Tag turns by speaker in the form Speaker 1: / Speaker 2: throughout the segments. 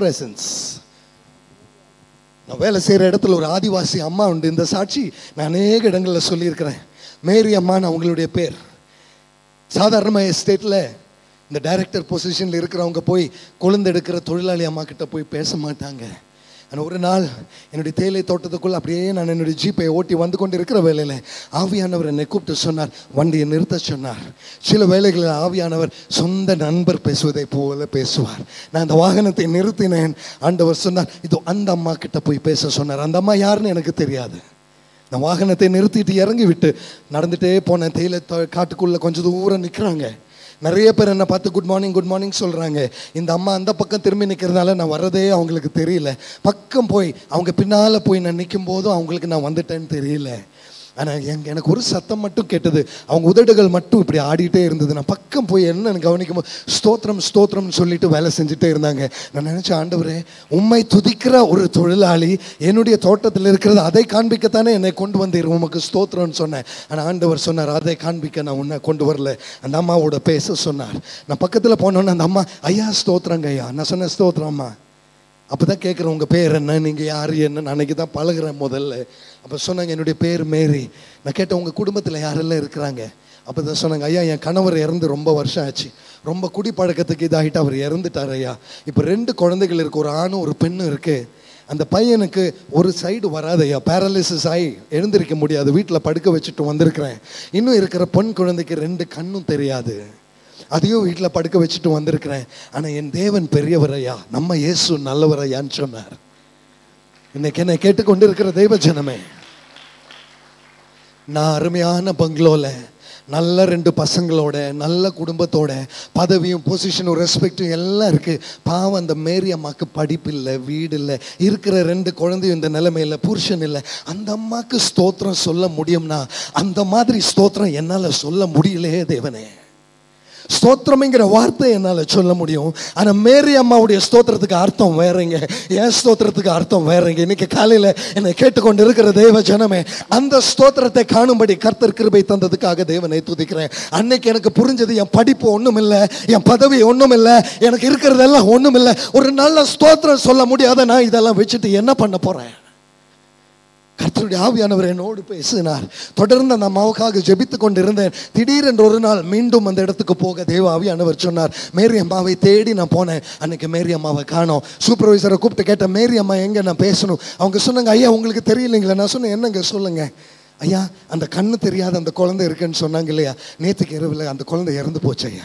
Speaker 1: presence நான் வேலை செய்கிற இடத்துல ஒரு ஆதிவாசி அம்மா உண்டு இந்த சாட்சி நான் அநேக இடங்களில் சொல்லியிருக்கிறேன் மேரி அம்மான்னு அவங்களுடைய பேர் சாதாரணமாக எஸ்டேட்டில் இந்த டைரக்டர் பொசிஷனில் இருக்கிறவங்க போய் கொழுந்தெடுக்கிற தொழிலாளி அம்மா கிட்ட போய் பேச மாட்டாங்க ஆனால் ஒரு நாள் என்னுடைய தேயிலை தோட்டத்துக்குள்ள அப்படியே நான் என்னுடைய ஜீப்பை ஓட்டி வந்து கொண்டு இருக்கிற வேலையில் ஆவியானவர் என்னை கூப்பிட்டு சொன்னார் வண்டியை நிறுத்த சொன்னார் சில வேளைகளில் ஆவியானவர் சொந்த நண்பர் பேசுவதை போல பேசுவார் நான் அந்த வாகனத்தை நிறுத்தினேன் ஆண்டவர் சொன்னார் இது அந்த அம்மா கிட்ட போய் பேச சொன்னார் அந்த அம்மா யாருன்னு எனக்கு தெரியாது நான் வாகனத்தை நிறுத்திட்டு இறங்கி விட்டு நடந்துட்டே போனேன் தேயிலை தோ- காட்டுக்குள்ள கொஞ்சம் தூரம் நிற்கிறாங்க நிறைய பேர் என்னை பார்த்து குட் மார்னிங் குட் மார்னிங் சொல்கிறாங்க இந்த அம்மா அந்த பக்கம் திரும்பி நிற்கிறதுனால நான் வர்றதே அவங்களுக்கு தெரியல பக்கம் போய் அவங்க பின்னால் போய் நான் நிற்கும் போதும் அவங்களுக்கு நான் வந்துட்டேன்னு தெரியல ஆனால் எங்க எனக்கு ஒரு சத்தம் மட்டும் கேட்டது அவங்க உதடுகள் மட்டும் இப்படி ஆடிட்டே இருந்தது நான் பக்கம் போய் என்னன்னு கவனிக்கும் போது ஸ்தோத்திரம் ஸ்தோத்திரம்னு சொல்லிட்டு வேலை செஞ்சுட்டே இருந்தாங்க நான் நினச்சேன் ஆண்டவரே உம்மை துதிக்கிற ஒரு தொழிலாளி என்னுடைய தோட்டத்தில் இருக்கிறது அதை காண்பிக்கத்தானே என்னை கொண்டு வந்தீர் உமக்கு ஸ்தோத்திரம்னு சொன்னேன் ஆனால் ஆண்டவர் சொன்னார் அதை காண்பிக்க நான் உன்னை கொண்டு வரல அந்த அம்மாவோட பேச சொன்னார் நான் பக்கத்தில் போனோன்னே அந்த அம்மா ஐயா ஸ்தோத்திரங்க ஐயா நான் சொன்னேன் ஸ்தோத்திரம் அம்மா அப்போ தான் கேட்குறேன் உங்கள் பேர் என்ன நீங்கள் யார் என்ன அன்னைக்கு தான் பழகுறேன் முதல்ல அப்போ சொன்னாங்க என்னுடைய பேர் மேரி நான் கேட்டேன் உங்கள் குடும்பத்தில் யாரெல்லாம் இருக்கிறாங்க அப்போ தான் சொன்னாங்க ஐயா என் கணவர் இறந்து ரொம்ப வருஷம் ஆச்சு ரொம்ப குடிப்பழக்கத்துக்கு இதாகிட்டு அவர் இறந்துட்டார் ஐயா இப்போ ரெண்டு குழந்தைகள் இருக்கு ஒரு ஆணும் ஒரு பெண்ணும் இருக்குது அந்த பையனுக்கு ஒரு சைடு வராது ஐயா பேரலிசிஸ் ஆகி எழுந்திருக்க முடியாது வீட்டில் படுக்க வச்சுட்டு வந்திருக்கிறேன் இன்னும் இருக்கிற பெண் குழந்தைக்கு ரெண்டு கண்ணும் தெரியாது அதையும் வீட்டில் படுக்க வச்சுட்டு வந்திருக்கிறேன் ஆனால் என் தேவன் பெரியவர் ஐயா நம்ம இயேசு நல்லவர் ஐயான்னு சொன்னார் இன்னைக்கு என்னை கேட்டுக்கொண்டு இருக்கிற தெய்வ ஜனமே நான் அருமையான பங்களோல நல்ல ரெண்டு பசங்களோட நல்ல குடும்பத்தோட பதவியும் பொசிஷனும் ரெஸ்பெக்டும் எல்லாம் இருக்கு பாவம் அந்த மேரி அம்மாக்கு படிப்பு இல்லை வீடு இல்லை இருக்கிற ரெண்டு குழந்தையும் இந்த நிலைமையில புருஷன் இல்லை அந்த அம்மாக்கு ஸ்தோத்திரம் சொல்ல முடியும்னா அந்த மாதிரி ஸ்தோத்திரம் என்னால் சொல்ல முடியலையே தேவனே ஸ்தோத்திரம்ங்கிற வார்த்தை என்னால் சொல்ல முடியும் ஆனால் மேரி அம்மாவுடைய ஸ்தோத்திரத்துக்கு அர்த்தம் வேறங்க என் ஸ்தோத்திரத்துக்கு அர்த்தம் வேறங்க இன்னைக்கு காலையில் என்னை கேட்டுக்கொண்டு இருக்கிற தேவ ஜனமே அந்த ஸ்தோத்திரத்தை காணும்படி கர்த்தர் கிருபை தந்ததுக்காக தேவனை துதிக்கிறேன் அன்னைக்கு எனக்கு புரிஞ்சது என் படிப்பு ஒன்றும் இல்லை என் பதவி ஒன்றும் இல்லை எனக்கு இருக்கிறதெல்லாம் ஒன்றும் இல்லை ஒரு நல்ல ஸ்தோத்திரம் சொல்ல முடியாத நான் இதெல்லாம் வச்சுட்டு என்ன பண்ண போகிறேன் கர்த்தருடைய ஆவியானவர் என்னோடு பேசினார் தொடர்ந்து அந்த அம்மாவுக்காக ஜெபித்து கொண்டிருந்தேன் திடீரென்று ஒரு நாள் மீண்டும் அந்த இடத்துக்கு போக தேவ ஆவியானவர் சொன்னார் மேரி அம்மாவை தேடி நான் போனேன் அன்னைக்கு மேரி அம்மாவை காணோம் சூப்பர்வைசரை கூப்பிட்டு கேட்டேன் மேரி அம்மா எங்கே நான் பேசணும் அவங்க சொன்னாங்க ஐயா உங்களுக்கு தெரியலைங்களா நான் சொன்னேன் என்னங்க சொல்லுங்க ஐயா அந்த கண்ணு தெரியாத அந்த குழந்தை இருக்குன்னு சொன்னாங்க இல்லையா நேற்றுக்கு இரவில் அந்த குழந்தை இறந்து போச்சு ஐயா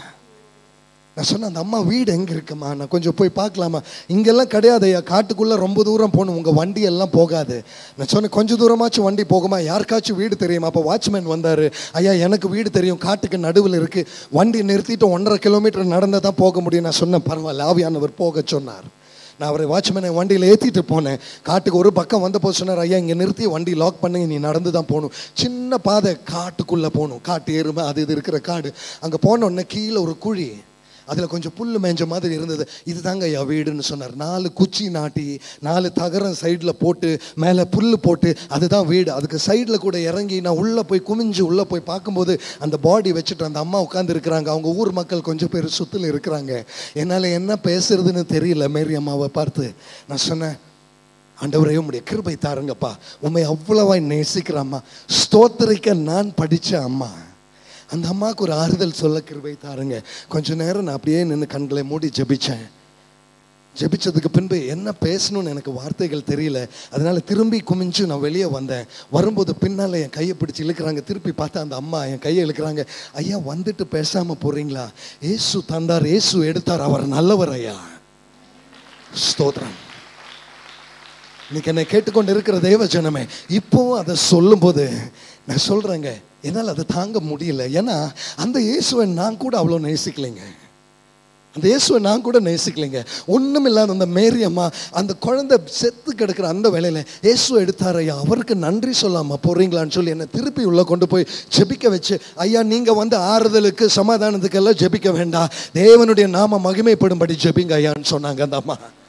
Speaker 1: நான் சொன்னேன் அந்த அம்மா வீடு எங்கே இருக்குமா நான் கொஞ்சம் போய் பார்க்கலாமா இங்கெல்லாம் கிடையாது ஐயா காட்டுக்குள்ளே ரொம்ப தூரம் போகணும் உங்கள் வண்டி எல்லாம் போகாது நான் சொன்னேன் கொஞ்சம் தூரமாச்சும் வண்டி போகுமா யாருக்காச்சும் வீடு தெரியுமா அப்போ வாட்ச்மேன் வந்தார் ஐயா எனக்கு வீடு தெரியும் காட்டுக்கு நடுவில் இருக்குது வண்டி நிறுத்திட்டு ஒன்றரை கிலோமீட்டர் நடந்தால் தான் போக முடியும் நான் சொன்னேன் பரவாயில்ல ஆவியானவர் போக சொன்னார் நான் அவரை வாட்ச்மேனை வண்டியில் ஏற்றிட்டு போனேன் காட்டுக்கு ஒரு பக்கம் வந்த போது சொன்னார் ஐயா இங்கே நிறுத்தி வண்டி லாக் பண்ணுங்க நீ நடந்து தான் போகணும் சின்ன பாதை காட்டுக்குள்ளே போகணும் காட்டு எருமை அது இது இருக்கிற காடு அங்கே போன உடனே கீழே ஒரு குழி அதில் கொஞ்சம் புல் மேஞ்ச மாதிரி இருந்தது இதுதாங்க ஐயா வீடுன்னு சொன்னார் நாலு குச்சி நாட்டி நாலு தகரம் சைடில் போட்டு மேலே புல் போட்டு அதுதான் வீடு அதுக்கு சைடில் கூட இறங்கி நான் உள்ளே போய் குமிஞ்சு உள்ளே போய் பார்க்கும்போது அந்த பாடி வச்சுட்டு அந்த அம்மா உட்காந்து இருக்கிறாங்க அவங்க ஊர் மக்கள் கொஞ்சம் பேர் சுற்றில் இருக்கிறாங்க என்னால் என்ன பேசுறதுன்னு தெரியல மேரி அம்மாவை பார்த்து நான் சொன்னேன் ஆண்டவரே உம்முடைய கிருபை தாருங்கப்பா உண்மை அவ்வளவாய் நேசிக்கிற அம்மா ஸ்தோத்திரிக்க நான் படித்த அம்மா அந்த அம்மாவுக்கு ஒரு ஆறுதல் சொல்ல கிருபை தாருங்க கொஞ்ச நேரம் நான் அப்படியே நின்று கண்களை மூடி ஜெபிச்சேன் ஜெபிச்சதுக்கு பின்பு என்ன பேசணும்னு எனக்கு வார்த்தைகள் தெரியல அதனால திரும்பி குமிஞ்சு நான் வெளியே வந்தேன் வரும்போது பின்னால் என் கையை பிடிச்சி இழுக்கிறாங்க திருப்பி பார்த்தா அந்த அம்மா என் கையை இழுக்கிறாங்க ஐயா வந்துட்டு பேசாமல் போறீங்களா ஏசு தந்தார் ஏசு எடுத்தார் அவர் நல்லவர் ஐயா ஸ்தோத்திரம் இன்னைக்கு என்னை கேட்டுக்கொண்டு இருக்கிற தேவ ஜனமே இப்போவும் அதை சொல்லும்போது நான் சொல்கிறேங்க என்னால் அதை தாங்க முடியல ஏன்னா அந்த இயேசுவை நான் கூட அவ்வளோ நேசிக்கலைங்க அந்த இயேசுவை நான் கூட நேசிக்கலைங்க ஒன்றும் இல்லாத அந்த மேரி அம்மா அந்த குழந்தை செத்து கிடக்கிற அந்த வேலையில் இயேசு எடுத்தார் ஐயா அவருக்கு நன்றி சொல்லாமல் போகிறீங்களான்னு சொல்லி என்னை திருப்பி உள்ளே கொண்டு போய் ஜெபிக்க வச்சு ஐயா நீங்கள் வந்து ஆறுதலுக்கு சமாதானத்துக்கெல்லாம் ஜெபிக்க வேண்டாம் தேவனுடைய நாம மகிமைப்படும்படி ஜெபிங்க ஐயான்னு சொன்னாங்க அந்த அம்மா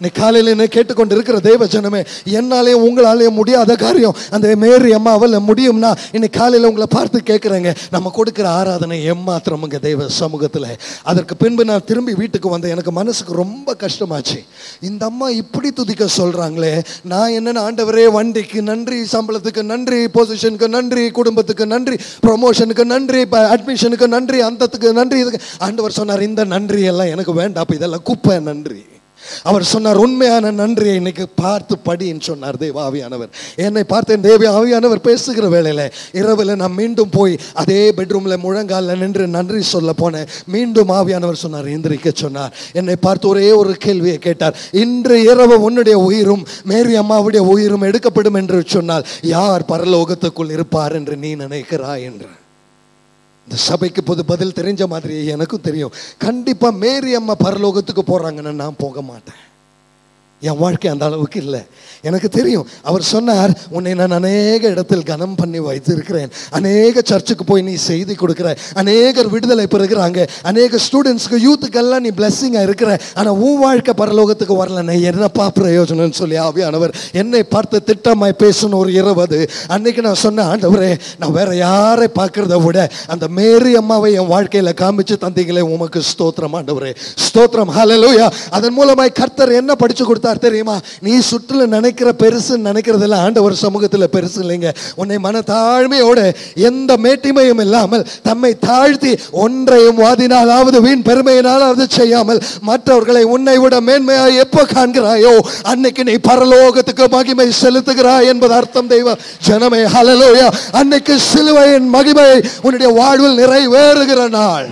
Speaker 1: இன்னைக்கு காலையில் என்ன கேட்டுக்கொண்டு இருக்கிற தேவ ஜனமே என்னாலேயும் உங்களாலேயும் முடியாத காரியம் அந்த மேரி அம்மா அவள முடியும்னா இன்னைக்கு காலையில் உங்களை பார்த்து கேட்குறேங்க நம்ம கொடுக்குற ஆராதனை எம்மாத்திரமுங்க தேவ சமூகத்தில் அதற்கு பின்பு நான் திரும்பி வீட்டுக்கு வந்தேன் எனக்கு மனசுக்கு ரொம்ப கஷ்டமாச்சு இந்த அம்மா இப்படி துதிக்க சொல்கிறாங்களே நான் என்னென்ன ஆண்டவரே வண்டிக்கு நன்றி சம்பளத்துக்கு நன்றி பொசிஷனுக்கு நன்றி குடும்பத்துக்கு நன்றி ப்ரொமோஷனுக்கு நன்றி அட்மிஷனுக்கு நன்றி அந்தத்துக்கு நன்றி இதுக்கு ஆண்டவர் சொன்னார் இந்த நன்றி எல்லாம் எனக்கு வேண்டாம் அப்ப இதெல்லாம் குப்பை நன்றி அவர் சொன்னார் உண்மையான நன்றியை இன்னைக்கு பார்த்து படின்னு சொன்னார் தேவ ஆவியானவர் என்னை பார்த்தேன் தேவ ஆவியானவர் பேசுகிற வேளையில இரவில் நான் மீண்டும் போய் அதே பெட்ரூம்ல முழங்கால நின்று நன்றி சொல்ல போனேன் மீண்டும் ஆவியானவர் சொன்னார் எந்திரிக்க சொன்னார் என்னை பார்த்து ஒரே ஒரு கேள்வியை கேட்டார் இன்று இரவு உன்னுடைய உயிரும் மேரி அம்மாவுடைய உயிரும் எடுக்கப்படும் என்று சொன்னால் யார் பரலோகத்துக்குள் இருப்பார் என்று நீ நினைக்கிறாய் என்று இந்த சபைக்கு பொது பதில் தெரிஞ்ச மாதிரி எனக்கும் தெரியும் கண்டிப்பா மேரி அம்மா பரலோகத்துக்கு போறாங்கன்னு நான் போக மாட்டேன் என் வாழ்க்கை அந்த அளவுக்கு இல்லை எனக்கு தெரியும் அவர் சொன்னார் உன்னை நான் அநேக இடத்தில் கனம் பண்ணி வைத்திருக்கிறேன் அநேக சர்ச்சுக்கு போய் நீ செய்தி கொடுக்குற அநேகர் விடுதலை பெறுகிறாங்க அநேக ஸ்டூடெண்ட்ஸ்க்கு யூத்துக்கெல்லாம் நீ பிளெஸ்ஸிங்காக இருக்கிற ஆனால் உன் வாழ்க்கை பரலோகத்துக்கு வரலன்னு என்னப்பா பிரயோஜனம்னு சொல்லி ஆவியானவர் என்னை பார்த்து திட்டமாய் பேசணும் ஒரு இருபது அன்னைக்கு நான் சொன்ன ஆண்டவரே நான் வேற யாரை பார்க்கறத விட அந்த மேரி அம்மாவை என் வாழ்க்கையில் காமிச்சு தந்தீங்களே உமக்கு ஸ்தோத்திரம் ஆண்டவரே ஸ்தோத்திரம் ஹalleluya அதன் மூலமாய் கர்த்தர் என்ன படிச்சு கொடுத்தார் தெரியுமா நீ சுற்றுல நினைக்கிற பெருசுன்னு நினைக்கிறதெல்லாம் ஆண்டவர் சமூகத்தில் பெருசு இல்லைங்க உன்னை மன தாழ்மையோட எந்த மேட்டிமையும் இல்லாமல் தம்மை தாழ்த்தி ஒன்றையும் வாதினாலாவது வீண் பெருமையினாலாவது செய்யாமல் மற்றவர்களை உன்னை விட மேன்மையாய் எப்போ காண்கிறாயோ அன்னைக்கு நீ பரலோகத்துக்கு மகிமை செலுத்துகிறாய் என்பது அர்த்தம் தெய்வ ஜனமே ஹalleluya அன்னைக்கு சிலுவையின் மகிமை உன்னுடைய வாழ்வில் நிறைவேறுகிற நாள்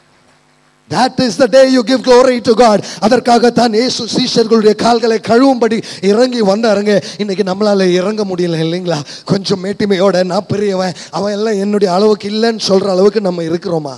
Speaker 1: That is the day you give glory to God. அதற்காகத்தான் இயேசு சீஷர்களுடைய கால்களை கழுவும்படி இறங்கி வந்தாருங்க இன்னைக்கு நம்மளால இறங்க முடியல இல்லைங்களா கொஞ்சம் மேட்டிமையோட நான் பெரியவன் அவன் எல்லாம் என்னுடைய அளவுக்கு இல்லைன்னு சொல்ற அளவுக்கு நம்ம இருக்கிறோமா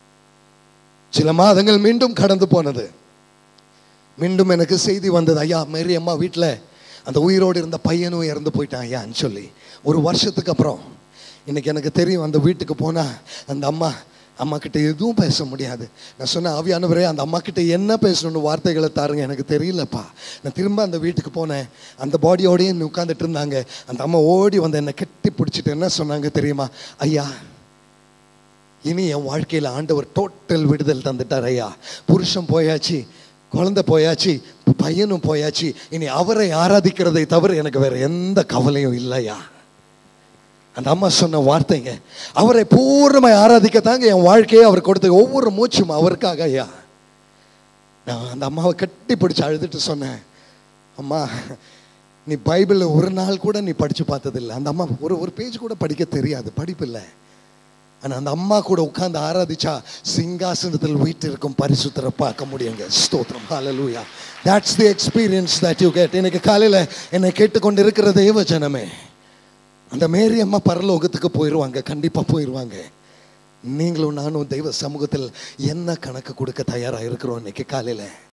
Speaker 1: சில மாதங்கள் மீண்டும் கடந்து போனது மீண்டும் எனக்கு செய்தி வந்தது ஐயா மேரி அம்மா வீட்டில் அந்த உயிரோடு இருந்த பையனும் இறந்து போயிட்டான் ஐயான்னு சொல்லி ஒரு வருஷத்துக்கு அப்புறம் இன்னைக்கு எனக்கு தெரியும் அந்த வீட்டுக்கு போனா அந்த அம்மா அம்மா கிட்ட எதுவும் பேச முடியாது நான் சொன்ன ஆவியானவரே அந்த அம்மா கிட்ட என்ன பேசணும்னு வார்த்தைகளை தாருங்க எனக்கு தெரியலப்பா நான் திரும்ப அந்த வீட்டுக்கு போனேன் அந்த பாடியோடயே உட்காந்துட்டு இருந்தாங்க அந்த அம்மா ஓடி வந்து என்னை கட்டி பிடிச்சிட்டு என்ன சொன்னாங்க தெரியுமா ஐயா இனி என் வாழ்க்கையில் ஆண்டவர் டோட்டல் விடுதல் தந்துட்டார் ஐயா புருஷன் போயாச்சு குழந்தை போயாச்சு பையனும் போயாச்சு இனி அவரை ஆராதிக்கிறதை தவிர எனக்கு வேற எந்த கவலையும் இல்லையா அந்த அம்மா சொன்ன வார்த்தைங்க அவரை பூர்ணமாய் ஆராதிக்கத்தாங்க என் வாழ்க்கையை அவர் கொடுத்த ஒவ்வொரு மூச்சும் அவருக்காக ஐயா நான் அந்த அம்மாவை கட்டி பிடிச்சி அழுதுட்டு சொன்னேன் அம்மா நீ பைபிளில் ஒரு நாள் கூட நீ படித்து பார்த்ததில்லை அந்த அம்மா ஒரு ஒரு பேஜ் கூட படிக்க தெரியாது படிப்பு இல்லை ஆனால் அந்த அம்மா கூட உட்கார்ந்து ஆராதிச்சா சிங்காசனத்தில் வீட்டிற்கும் பரிசுத்தரை பார்க்க முடியுங்க ஸ்தோத்திரம் ஹalleluya that's the experience that you get இன்னைக்கு காலையில் என்னை கேட்டுக்கொண்டு இருக்கிற தேவ ஜனமே அந்த மேரி அம்மா பரலோகத்துக்கு போயிடுவாங்க கண்டிப்பாக போயிடுவாங்க நீங்களும் நானும் தெய்வ சமூகத்தில் என்ன கணக்கு கொடுக்க தயாராக இருக்கிறோம் இன்னைக்கு காலையில்